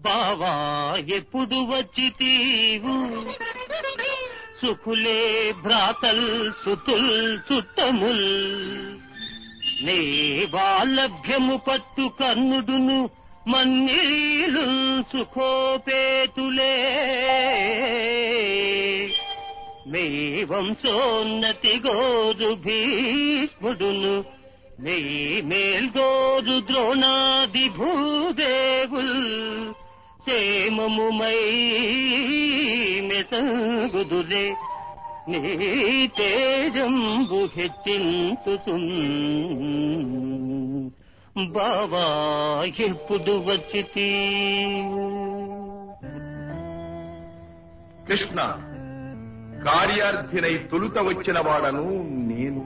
బావా ఎప్పుడు వచ్చి తీవు సుఖులే భ్రాతల్ సుతుల్ చుట్టముల్ నీ వాలభ్యము పట్టు కర్ణుడును మన్నీలు సుఖోపేతులే మీ వంశోన్నతి గోరు భీష్ముడును మీ మేల్గోరు ద్రోణాది భూదేవుల్ క్షేమముమై మెసగుదురే నీ తేజంబు హెచ్చించుతున్ బావా ఎప్పుడు వచ్చితి కృష్ణ కార్యార్థినై తొలుత వచ్చిన వాడను నేను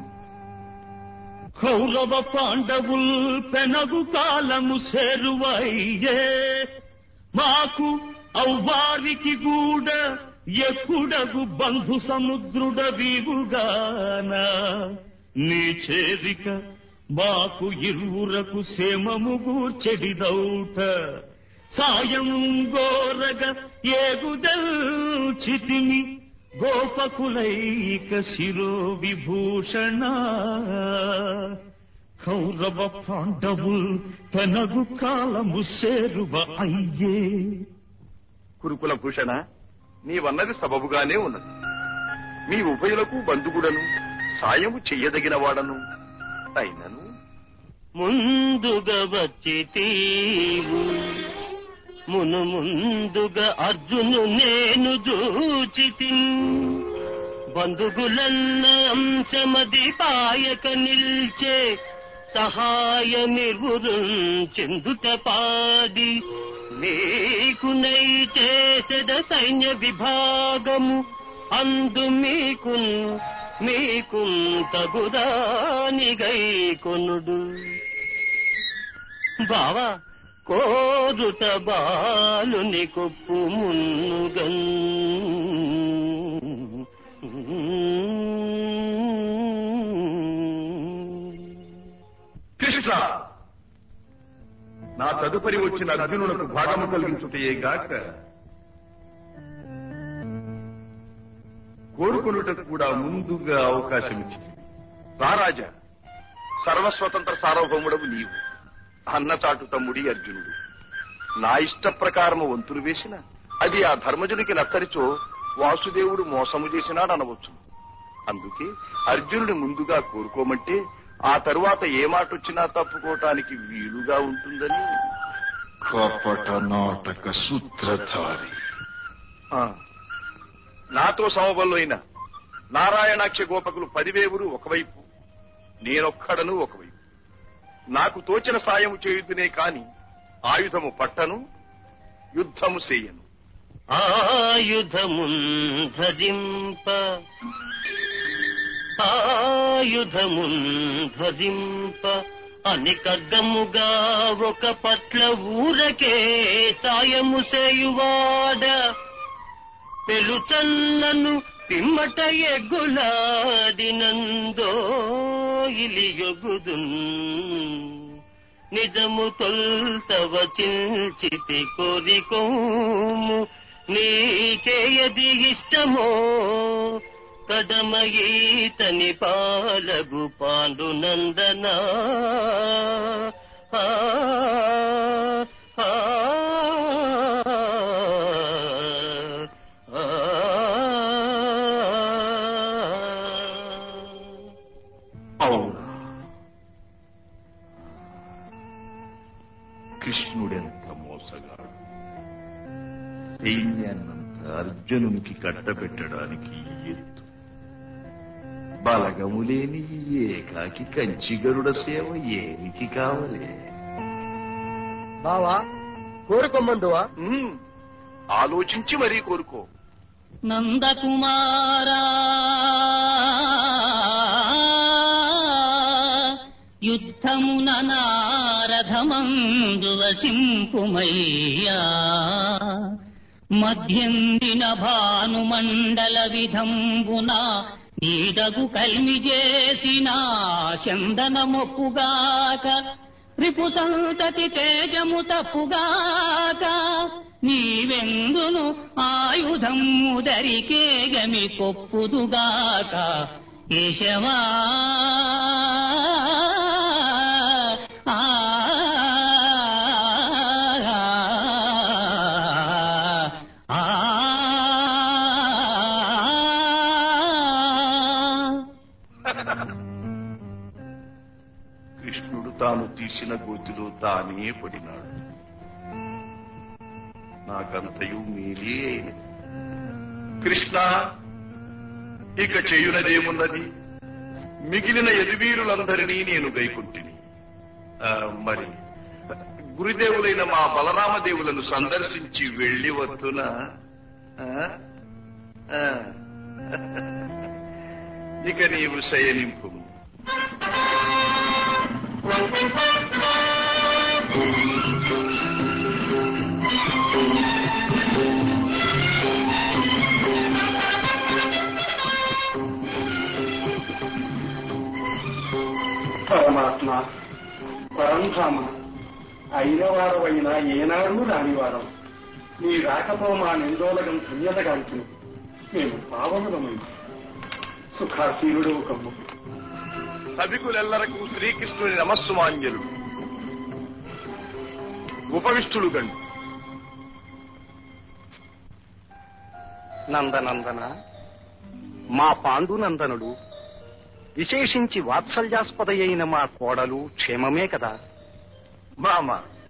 కౌరవ పాండవుల్ పెనగు కాలము సేరువయ్యే మాకు అవ్వారికి గూడ ఎప్పుడగు బంధు సముద్రుడ వీవుగాన నీ చేరిక మాకు ఇరువురకు సేమము గూర్చెడిదౌట సాయం గోరగ ఏగుదల్చితిమి గోపకులైక శిరో విభూషణ కౌరవ పాండవుల్ పెనగు కాలము సేరువ అయ్యే కురుకుల భూషణ నీవన్నది సబబుగానే ఉన్నది మీ ఉభయులకు బంధుగుడను సాయము చెయ్యదగిన వాడను అయినను ముందుగా వచ్చి తీవు మును ముందుగా అర్జును నేను దూచితి బంధుగులన్న అంశమది పాయక నిల్చే సహాయమిరురు చెందుట పాది మీకునై చేసెద సైన్య విభాగము అందు మీకున్ మీకు తగుదానిగై కొనుడు బావా కోరుట బాలుని కొప్పు మున్నుగన్ కృష్ణ నా తదుపరి వచ్చిన అర్జునులకు భాగము కలిగించుటయే గాక కోరుకొనుటకు కూడా ముందుగా అవకాశం ఇచ్చింది రారాజా సర్వస్వతంత్ర సార్వభౌముడవు నీవు అన్నచాటు తమ్ముడి అర్జునుడు నా ఇష్ట ప్రకారము వంతులు వేసిన అది ఆ ధర్మజునికి నచ్చరిచో వాసుదేవుడు మోసము చేసినాడనవచ్చు అందుకే అర్జునుడి ముందుగా కోరుకోమంటే ఆ తరువాత ఏ మాట వచ్చినా తప్పుకోవటానికి వీలుగా ఉంటుందని కపట నాటక సూత్రధారి ఆ, నాతో సమబల్లో నారాయణాక్ష గోపకులు పదివేవురు ఒకవైపు నేనొక్కడను ఒకవైపు నాకు తోచిన సాయము చేయుదునే కాని ఆయుధము పట్టను యుద్ధము చేయను ఆయుధమున్ ధరింప ఆయుధమున్ ధరింప అని కడ్డముగా ఒక పట్ల ఊరకే సాయము సేయువాడ పెలుచన్నను పిమ్మట ఎగ్గులాడినందో ఇలియొగుదున్ నిజము తొల్తవ చిల్చితి కోరికోము నీకేయది ఇష్టమో కడమయీతని పాలగు పాండునందన ఆ, ఆ, ఆ, అవునా కృష్ణుడెంత మోసగాడు సైన్యాన్నంత అర్జునునికి కట్టబెట్టడానికి ఎత్తు బలగము లేని ఈ ఏకాకి కంచిగరుడ సేవ ఏనికి కావలే బావా కోరుకోమందువా ఉమ్, ఆలోచించి మరీ కోరుకో నందకుమారా యుద్ధమున నారథమందు వసింపుమయ్యా మధ్యందిన భానుమండల విధంబున నీడగు కల్మి చేసిన చందనమొప్పుగాక రిపు సంతతి తేజము తప్పుగాక ఆయుధం దరికే గమి కొప్పుదుగాక కేశవా ఆ, ఆ, ఆ. కృష్ణుడు తాను తీసిన గోతిలో తానే పడినాడు నాకంతయు మీరే అయినది. కృష్ణ ఇక చేయునదేమున్నది మిగిలిన యదువీరులందరినీ నేను గైకుంటిని ఆ, మరి గురుదేవులైన మా బలరామదేవులను సందర్శించి వెళ్ళి వద్దునా ఆ? ఆ. ఇక నీవు శయనింపు పరమాత్మ పరంధామ అయిన వారమైనా ఏనాడు రానివారం నీ రాకతో మా నిందోలగం ధన్యతగాంచును మేము పావనులమైన సుఖాశీలుడు కమ్ము సభికులెల్లరకు శ్రీకృష్ణుని నమస్సుమాంజలు ఉపవిష్టులు గండు నందనందన మా పాండునందనుడు విశేషించి వాత్సల్యాస్పద అయిన మా కోడలు క్షేమమే కదా మామ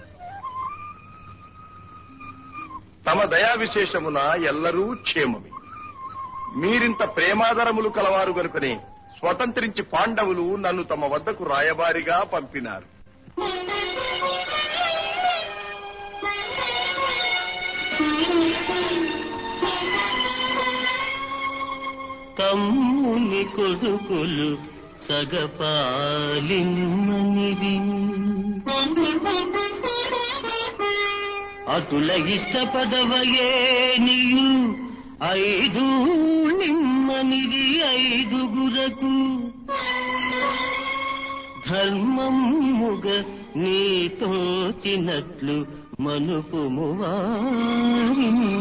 తమ దయా విశేషమున ఎల్లరూ క్షేమమే మీరింత ప్రేమాదరములు కలవారు గనుకనే స్వతంత్రించి పాండవులు నన్ను తమ వద్దకు రాయబారిగా పంపినారు తమ్ముని కొడుకులు సగపాలిమ్మనివి అతుల ఇష్టపదవయే నీయు ఐదు నిమ్మనిది ఐదుగురకు ధర్మముగ నీతోచినట్లు మనుపుము వారిని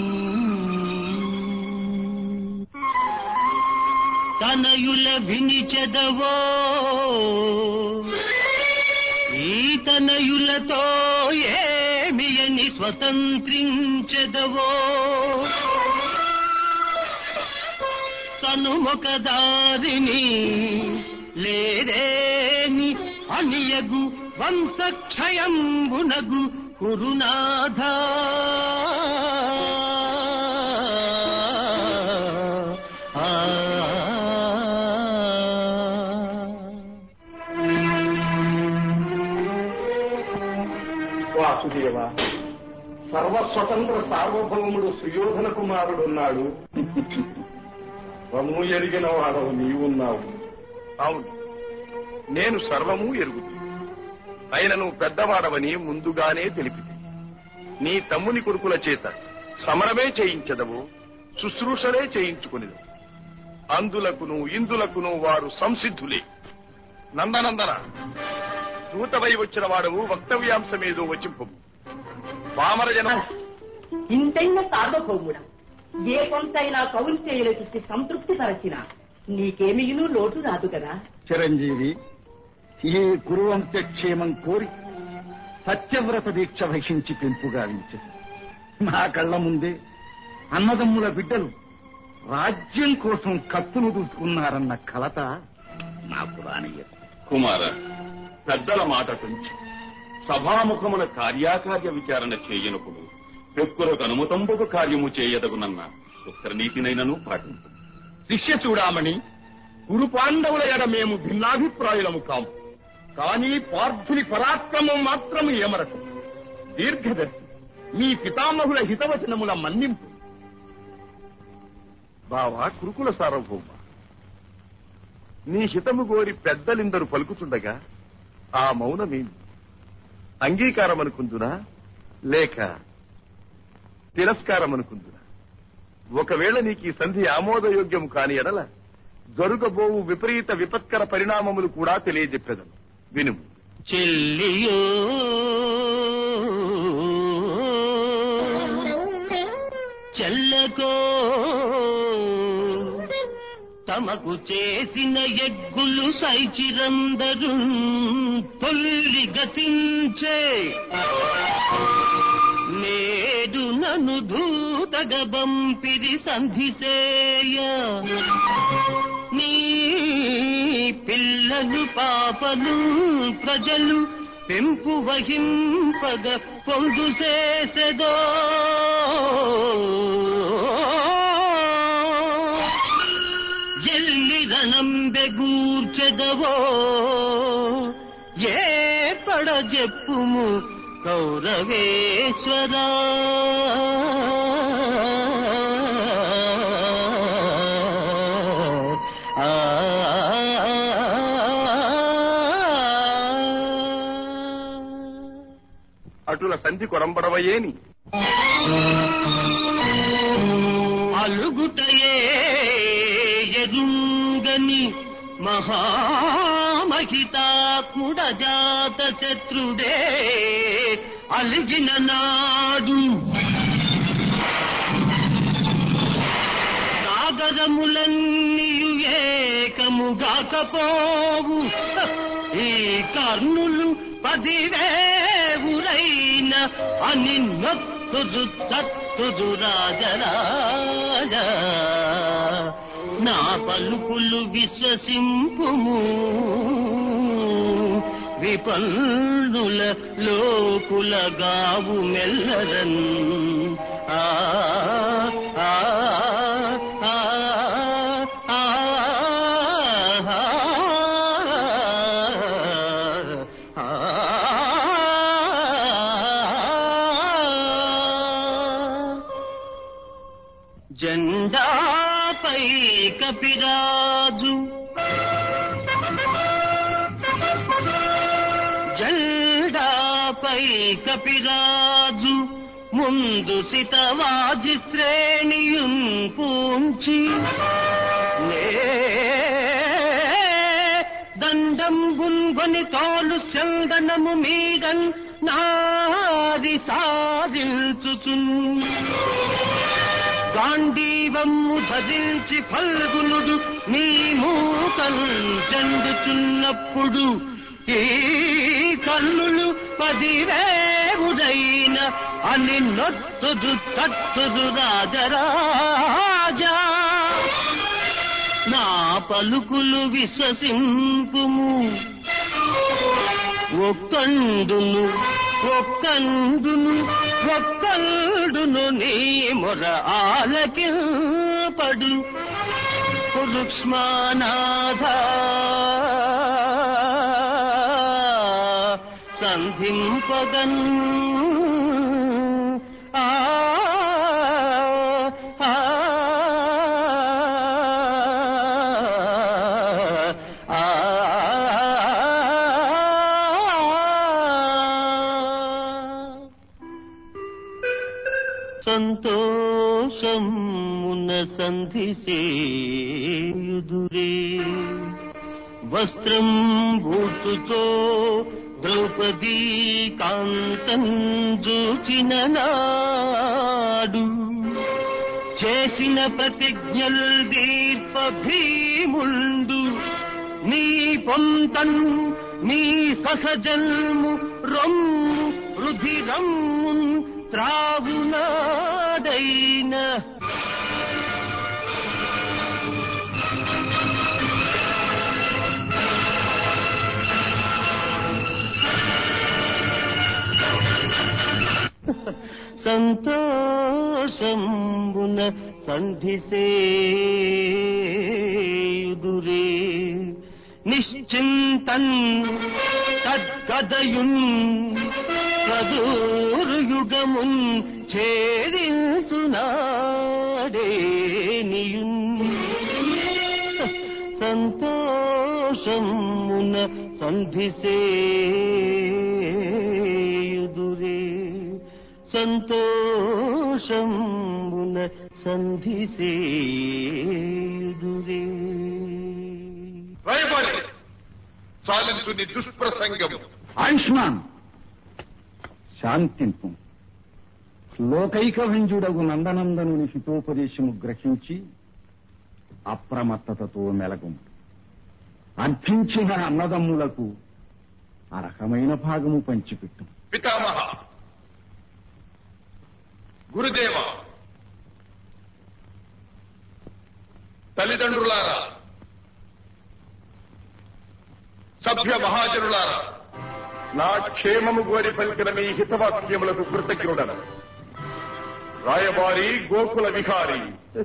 తనయుల వినిచెదవో ఈ తనయులతో ఏమియని స్వతంత్రించెదవో సనుమొక దారిని లేదేని అనియగు వంశక్షయంబునగు కురునాథ ఆ వాసుదేవ సర్వస్వతంత్ర సార్వభౌముడు సుయోధన కుమారుడున్నాడు రమ్ము ఎరిగిన వాడవు నీవున్నావు అవును నేను సర్వము ఎరుగుదు అయినను పెద్దవాడవని ముందుగానే తెలిపింది నీ తమ్ముని కొడుకుల చేత సమరమే చేయించదవు శుశ్రూషలే చేయించుకునేది అందులకును ఇందులకును వారు సంసిద్ధులే నందనందన దూతవై వచ్చిన వాడవు వక్తవ్యాంశమేదో వచింపు పామర జనం ఇంతైన సార్వభౌముడ ఏ కొంతైనా కౌంతేయుల చూసి సంతృప్తి పరచిన నీకేమియును లోటు రాదు కదా చిరంజీవి ఈ గురువంశ క్షేమం కోరి సత్యవ్రత దీక్ష వహించి పెంపు గావించదు నా కళ్ళ ముందే అన్నదమ్ముల బిడ్డలు రాజ్యం కోసం కత్తులు దూసుకున్నారన్న కలత నాకు రానియదు కుమార పెద్దల మాట తుంచి సభాముఖమున కార్యాకార్య విచారణ చేయనప్పుడు పెక్కులకు అనుమతంబుకు కార్యము చేయదగునన్న ఉత్తరనీతినైనను పాటింపు శిష్య చూడామణి గురు పాండవుల ఎడ మేము భిన్నాభిప్రాయులము కాము కానీ పార్థుని పరాక్రమం మాత్రము ఏమరకం దీర్ఘదర్శి మీ పితామహుల హితవచనముల మన్నింపు బావా కురుకుల సార్వభౌమ నీ హితము కోరి పెద్దలిందరు పలుకుతుండగా ఆ మౌనమేమి అంగీకారం అనుకుందునా లేక తిరస్కారం అనుకుందునా ఒకవేళ నీకు ఈ సంధి ఆమోదయోగ్యము కాని ఎడల జరుగబోవు విపరీత విపత్కర పరిణామములు కూడా తెలియజెప్పెదను వినుము చెల్లియో చెల్లకో తమకు చేసిన ఎగ్గులు సైచిరందరు తొల్లి గతించే నేడు నన్ను దూతగ బంపిరి సంధిసేయ నీ పిల్లలు పాపలు ప్రజలు పెంపు వహింపగ పొందు చేసెదో ఎల్లి రణంబెగూర్చెదవో ఏ పడ చెప్పుము కౌరవేశ్వరా ఆ అటుల సంధి కొరంబడవయేని అలుగుటయే ఎరుంగని మహామహితాత్ముడ జాత శత్రుడే అలిగిన నాడు సాగరములన్నీయు ఏకముగాకపోవు ఈ కర్ణులు పదివేవురైన అని నొత్తుదు చత్తుదు రాజరాజ నా పలుకులు విశ్వసింపుము విపన్నుల లోకుల గావు మెల్లరన్ ఆ ఆ ఆ ఆ జెండాపై కపిరాజు జెండాపై కపిరాజు ముందు సితవాజి శ్రేణియున్ పూంచి నే దండం గున్గొని తోలు చందనము మీదన్ నారి సారిల్చుచున్ గాంధీవమ్ము ధరించి ఫల్గునుడు నీ మూకం చెందుతున్నప్పుడు ఈ కన్నులు పదివేవుడైన అని నొత్తుదు చత్తుదు రాజరాజా నా పలుకులు విశ్వసింపుము ఒక్కండును ఒక్కండును ఒక్కండును నీ మొర ఆలకింపడు రుక్ష్మానాథ సంధింపగన్ ఆ ఆ ఆ సంతోషమున సంధి సేయుదురే వస్త్రం భూతుతో ద్రౌపదీ కాంతం జూచిన నాడు చేసిన ప్రతిజ్ఞల్ దీర్ప భీముండు నీ పొంతన్ నీ సహజల్ము రొమ్ము రుధిరమ్ము త్రాగునాడైన సంతోషంబున సంధిసేయుదురే నిశ్చింతన్ తద్గదయున్ ప్రదూర్యుగమున్ ఛేదించునాడే నియున్ సంతోషమున సంధిసేయుదురే సంతోషమున సంధిసేయుదురే రైబడి చాలించు నీ దుష్ప్రసంగం ఆయుష్మాన్ శాంతింపు లోకైకభంజుడగు నందనందనుని హితోపదేశము గ్రహించి అప్రమత్తతతో మెలగుము అర్థించిన అన్నదమ్ములకు అర్హమైన భాగము పంచిపెట్టు పితామహ గురుదేవ తల్లిదండ్రులారా సభ్య మహాజనులారా నా క్షేమము కోరి పలికిన మీ హితవాక్యములకు కృతజ్ఞుడను రాయబారి గోకుల విహారి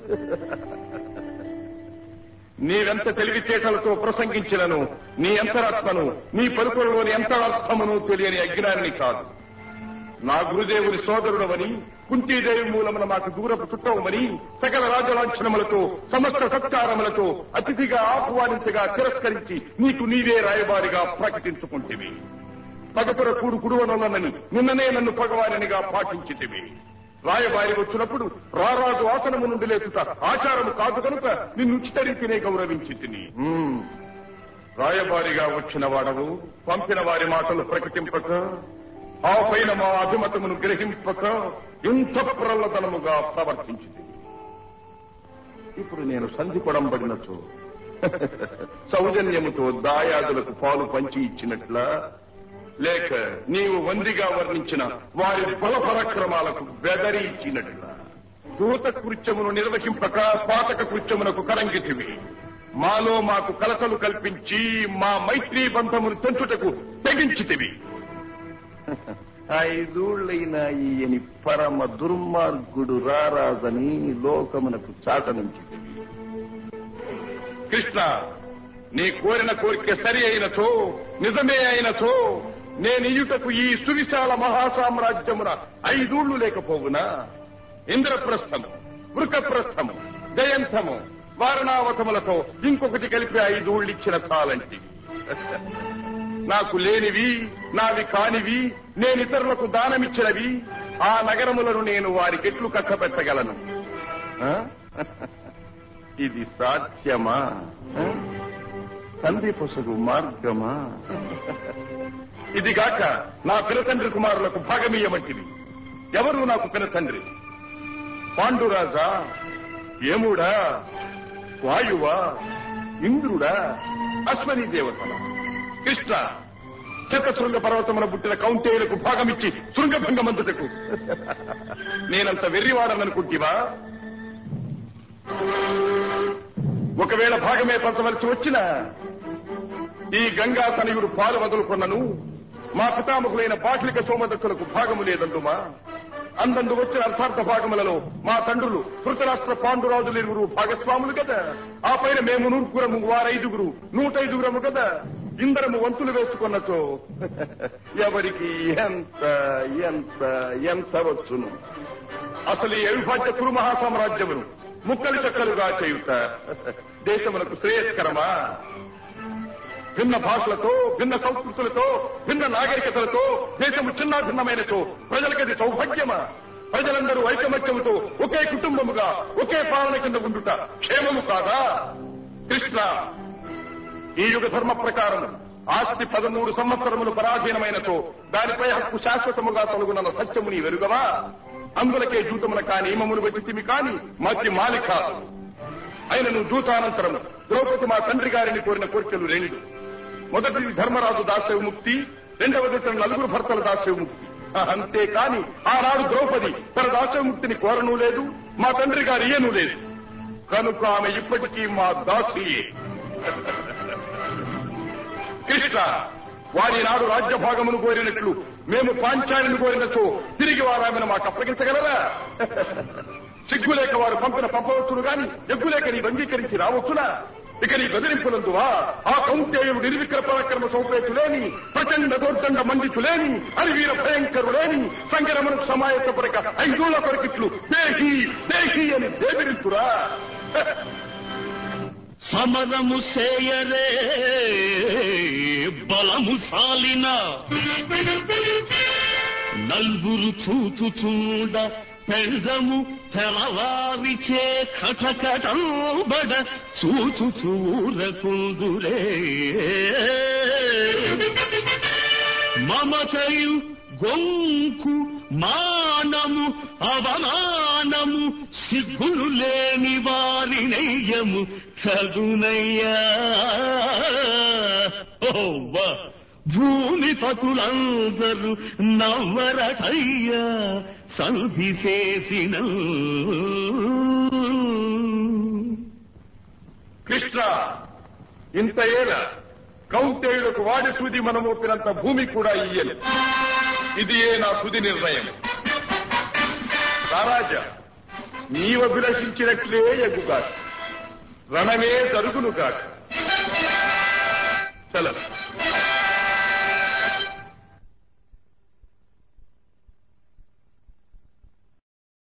నీవెంత తెలివితేటలతో ప్రసంగించినను నీ అంతరాత్మను నీ పలుకులలోని అంతరార్థమును తెలియని అజ్ఞాని కాదు నా గురుదేవుని సోదరుడవని కుంతీదేవి మూలమున మాకు దూరపు చుట్టవమని సకల రాజలాంఛనములతో సమస్త సత్కారములతో అతిథిగా ఆహ్వానించగా తిరస్కరించి నీకు నీవే రాయబారిగా ప్రకటించుకుంటేవి పగపుర కూడు కుడువనొల్లనని నిన్ననే నన్ను పగవారినిగా పాటించితివి రాయబారి వచ్చినప్పుడు రారాజు ఆసనము నుండి లేచుట ఆచారము కాదు కనుక నిన్ను ఉచిత రీతినే గౌరవించి తిని రాయబారిగా వచ్చిన వాడవు పంపిన వారి మాటలు ప్రకటింపక ఆ పైన మా అభిమతమును గ్రహింపక ఇంత ప్రల్లదనముగా ప్రవర్తించింది ఇప్పుడు నేను సంధి కొడంబడినచో సౌజన్యముతో దాయాదులకు పాలు పంచి ఇచ్చినట్లా లేక నీవు వందిగా వర్ణించిన వారి బల పరాక్రమాలకు బెదరి ఇచ్చినట్లా దూత కృత్యమును నిర్వహింపక పాతక కృత్యమునకు కరంగితివి మాలో మాకు కలతలు కల్పించి మా మైత్రీ బంధమును తెంచుటకు తెగించితివి ఐదూళ్ళైన ఈయని పరమ దుర్మార్గుడు రారాజని లోకమునకు చాటనుంచితివి కృష్ణ నీ కోరిన కోరిక సరి అయినచో నిజమే అయినచో నేనియుటకు ఈ సువిశాల మహాసామ్రాజ్యమున ఐదూళ్లు లేకపోవునా ఇంద్రప్రస్థము వృకప్రస్థము జయంతము వారణావతములతో ఇంకొకటి కలిపి ఐదూళ్ళు ఇచ్చిన చాలంటి నాకు లేనివి నావి కానివి నేను ఇతరులకు దానమిచ్చినవి ఆ నగరములను నేను వారికెట్లు కట్టబెట్టగలను ఆ? ఇది సాధ్యమా ఆ? సంధి పొసగు మార్గమా ఇదిగాక నా పినతండ్రి కుమారులకు భాగమీయమంటివి ఎవరు నాకు పినతండ్రి పాండురాజా యముడా వాయువా ఇంద్రుడా అశ్వని దేవతల కృష్ణ శతశృంగ పర్వతమున పుట్టిన కౌంటేయులకు భాగమిచ్చి శృంగభంగమందుటకు నేనంత వెర్రివాడననుకుంటివా ఒకవేళ భాగమే పంచవలసి వచ్చిన ఈ గంగా తనయుడు పాలు వదులుకొన్నను మా పితామకులైన బాహ్లిక సోమదత్తులకు భాగము లేదందుమా అందందు వచ్చిన అర్థార్థ భాగములలో మా తండ్రులు ధృతరాష్ట్ర పాండురాజులు ఇరువురు భాగస్వాములు కదా ఆ పైన మేము నూర్పురము వారైదుగురు నూటైదుగురము కదా ఇందరము వంతులు వేసుకున్నచో ఎవరికి ఎంత ఎంత ఎంత వచ్చును అసలు ఈ అవిభాజ్య కురు మహాసామ్రాజ్యమును ముక్కలు చక్కలుగా చేయుట దేశమునకు శ్రేయస్కరమా భిన్న భాషలతో భిన్న సంస్కృతులతో భిన్న నాగరికతలతో దేశము చిన్న భిన్నమైనతో ప్రజలకది సౌభాగ్యమా ప్రజలందరూ ఐకమత్యముతో ఒకే కుటుంబముగా ఒకే పాలన కింద ఉండుట క్షేమము కాదా కృష్ణ ఈ యుగ ధర్మ ప్రకారం ఆస్తి పదమూడు సంవత్సరములు పరాధీనమైనతో దానిపై హక్కు శాశ్వతముగా తొలగునన్న సత్యముని వెరుగవా అందులకే జూతమున కాని నియమమును వెతిమి కాని మతి మాలిక అయినను దూతానంతరం ద్రౌపది మా తండ్రి గారిని కోరిన కోరికలు రెండు మొదటిది ధర్మరాజు దాస్య ముక్తి రెండవది తన నలుగురు భర్తల దాస్య ముక్తి అంతేకాని ఆనాడు ద్రౌపది తన దాస్య ముక్తిని కోరను లేదు మా తండ్రి గారి ఇయ్యను లేదు కనుక ఆమె ఇప్పటికీ మా దాసియే కృష్ణ వారి నాడు రాజ్యభాగమును కోరినట్లు మేము పాంచాలిని కోరినచో తిరిగి వారు ఆమెను మాకు అప్పగించగలరా సిగ్గులేక వారు పంపిన పంపవచ్చును గాని ఎగ్గులేక నీ అంగీకరించి రావచ్చునా ఇక నీ బెదిరింపులందువా ఆ కౌంటేయుడు నిర్విక్ర పరాక్రమ సౌపేతులేని ప్రచండ దోర్దండ మండితులేని అరివీర భయంకరులేని సంగరమునకు సమాయత్తపరక ఐదూళ్ళ కొరకిట్లు దేహి దేహి అని బెదిరించురా సమరము సేయరే బలము సాలిన నలుగురు చూచుచూడ పెండము తెలవారిచే కటకటంబడ చూచుచూరకుందులే మమతయు గొంకు మానము అవమానము సిగ్గులు లేని వారినయ్యము కగునయ్యా ఓవ్వ భూమి పతులందరూ నవ్వరటయ్యా సంధి చేసిన కృష్ణ ఇంత ఏల కౌంతేయులకు వాడి సూది మనం ఒప్పినంత భూమి కూడా ఇయ్యను ఇది ఏ నా తుది నిర్ణయం రారాజా నీవభిలషించినట్లే ఎగుగాక రణమే జరుగునుగాక చల